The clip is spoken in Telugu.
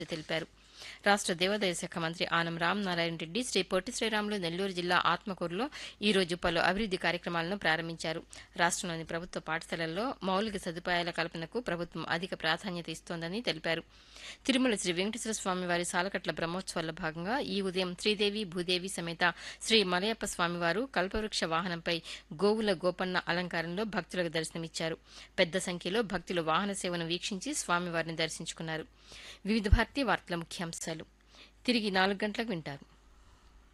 తెలిపారు రాష్ట్ర దేవాదాయ శాఖ మంత్రి ఆనం రామనారాయణ రెడ్డి శ్రీ పొట్టి శ్రీరాములు నెల్లూరు జిల్లా ఆత్మకూరులో ఈ రోజు పలు అభివృద్ది కార్యక్రమాలను ప్రారంభించారు రాష్ట్రంలోని ప్రభుత్వ పాఠశాలల్లో మౌలిక సదుపాయాల కల్పనకు ప్రభుత్వం అధిక ప్రాధాన్యత ఇస్తోందని తెలిపారు తిరుమల శ్రీ వెంకటేశ్వర స్వామి వారి సాలకట్ల బ్రహ్మోత్సవాల్లో భాగంగా ఈ ఉదయం శ్రీదేవి భూదేవి సమేత శ్రీ మలయప్ప స్వామివారు కల్పవృక్ష వాహనంపై గోవుల గోపన్న అలంకారంలో భక్తులకు దర్శనమిచ్చారు పెద్ద సంఖ్యలో భక్తులు వాహన సేవను వీక్షించి స్వామివారిని దర్శించుకున్నారు వివిధ భారతీయ వార్తల ముఖ్యాంశాలు తిరిగి నాలుగు గంటలకు వింటారు